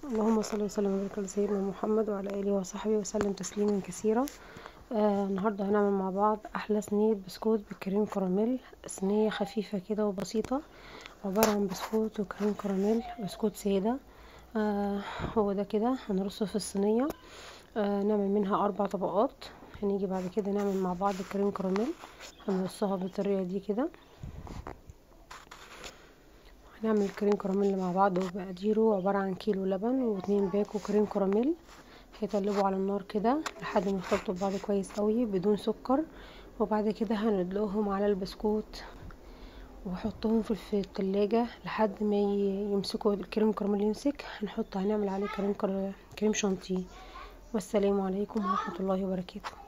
اللهم صل وسلم وبارك على سيدنا محمد وعلى اله وصحبه وسلم تسليما كثيرا آه النهارده هنعمل مع بعض احلى صينيه بسكوت بالكريم كراميل صينيه خفيفه كده وبسيطه عباره عن بسكوت وكريم كراميل بسكوت ساده آه هو ده كده هنرصه في الصينيه آه نعمل منها اربع طبقات هنيجي بعد كده نعمل مع بعض الكريم كراميل هنرصها بالطريقه دي كده هنعمل الكريم كراميل مع بعض وبقديره عبارة عن كيلو لبن واتنين باكو كريم كراميل هيطلبوا على النار كده لحد ما يختلطوا ببعض كويس قوي بدون سكر وبعد كده هندلقهم على البسكوت وحطهم في التلاجة لحد ما يمسكوا الكريم كراميل يمسك هنحط هنعمل عليه كريم كريم شانتيه والسلام عليكم ورحمة الله وبركاته